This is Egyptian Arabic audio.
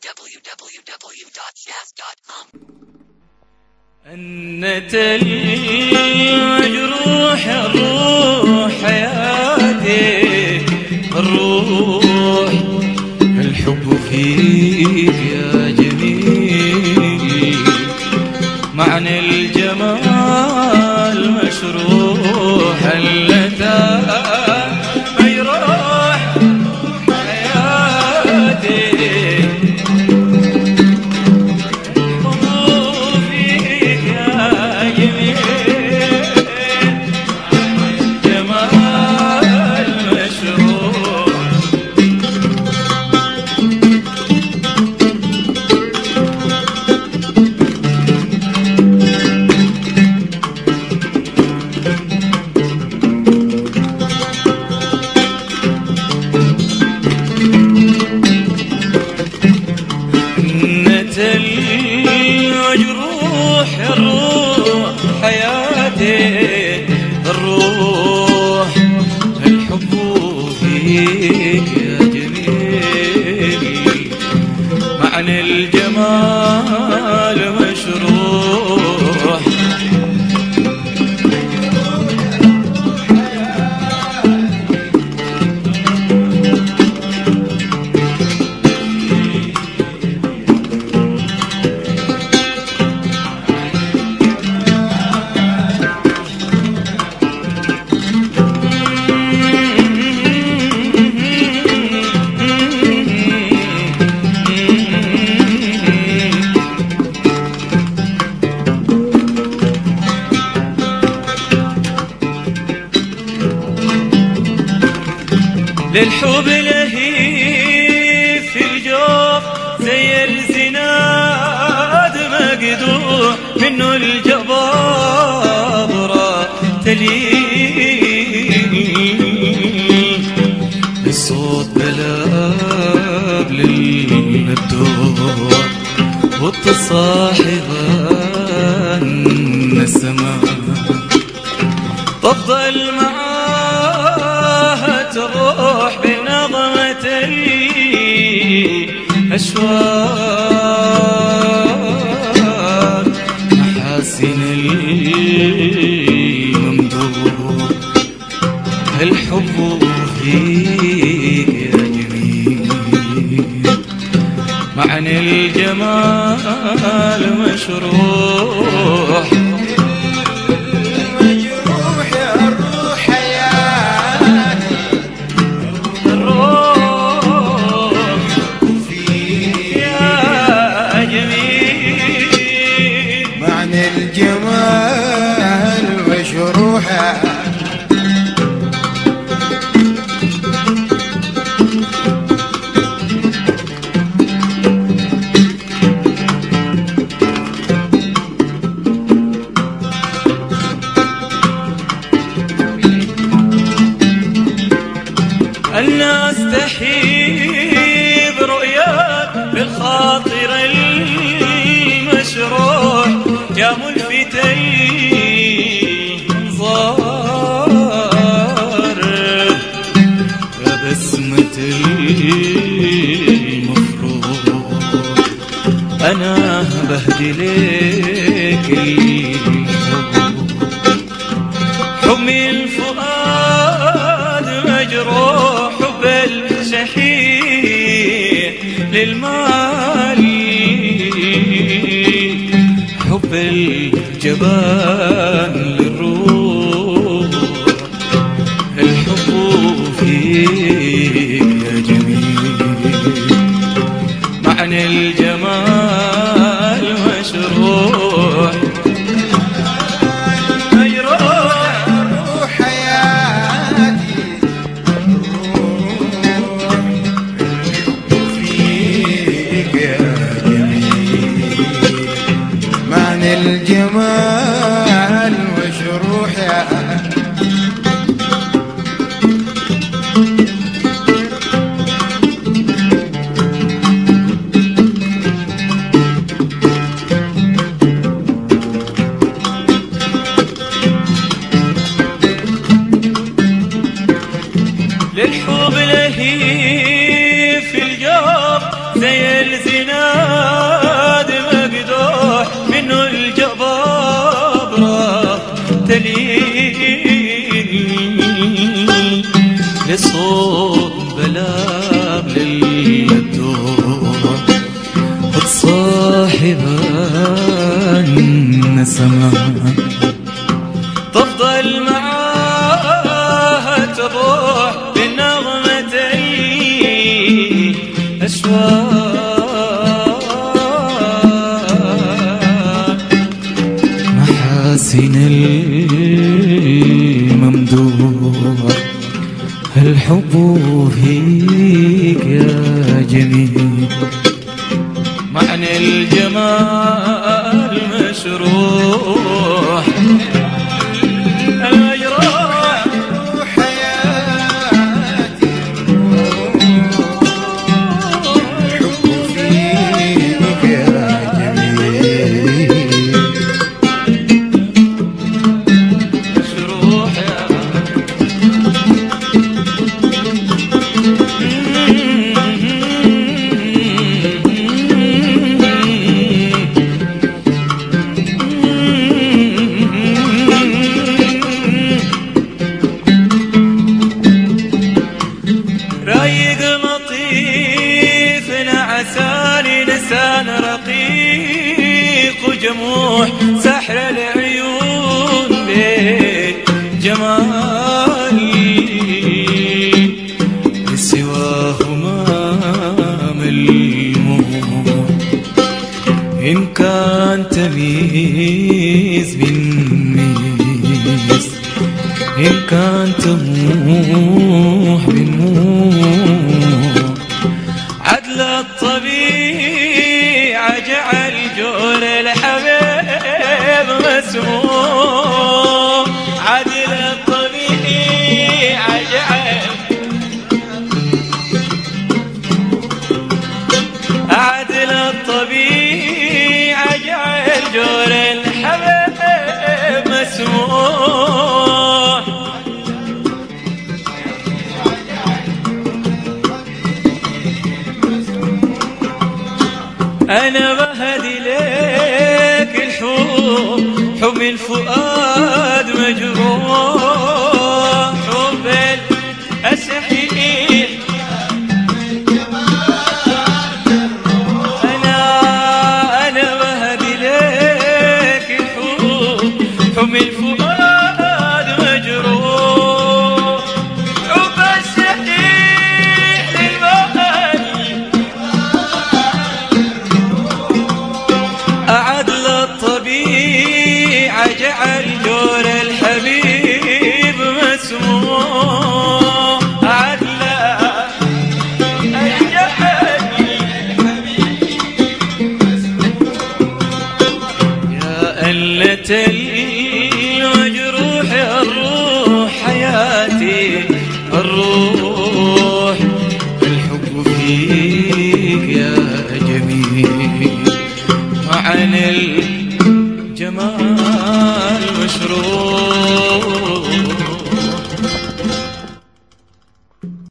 www.jazz.com. أنت المجروح الروح حياتي الروح الحب فيك يا جميل معنى الجمال مشروح اللتا مجروح حياتي الروح الروح حياتي الروح الحب فيك يا جميل معنى الجمال مشروح للحب لهيب في الجوف زي الزناد مقدوع منه الجبابرة تلين الصوت بلاب للمبدوع والتصاحب السماء تفضل معاها تروح بنظمة الأشواق محاسن الممدوح الحب فيك يا جميل معنى الجمال مشروح مجروح يا الروح حياتي الروح فيك يا جميل معنى الجمال مشروحة الناس تحيب رؤياك بالخاطر المشروع يا ملفت الانظار يا بسمة المفروض انا بهدي لك الحب حمي الفؤاد مجروح حب الشحيح للمال حب الجبان للروح الحب فيك يا جميل معنى الجمال مشروح مجروح الروح حياتي الروح فيك يا جميل معنى الجمال مشروحة يبان سما تفضل معاها تروح بالنغمة الأشواق محاسن الممدوح الحب فيك يا جميل معنى الجمال مشروح المجروح حياتي الحب فيك يا جميل مشروح يا رايق لطيف نعساني لسان رقيق وجموح سحر العيون بيت جمالي سواهما ملموح إن كان تمييز بالميز إن كان تموح بالموح عدل الطبيعة جعل جور الحبيب مسموح عدل الطبيعة جعل عدل الطبيعة جعل جور الحبيب مسموح أنا بهدي لك الحب حب الفؤاد مجروح حب الأسحيح أنا أنا بهدي لك الحب حب الفؤاد مجروح حب السحيح للمهدي أعدل الطبيعة جعل دور الحبيب مسموح أعدل يا ألة المجروح الروح حياتي الروح الحب فيك يا جميل وعن ال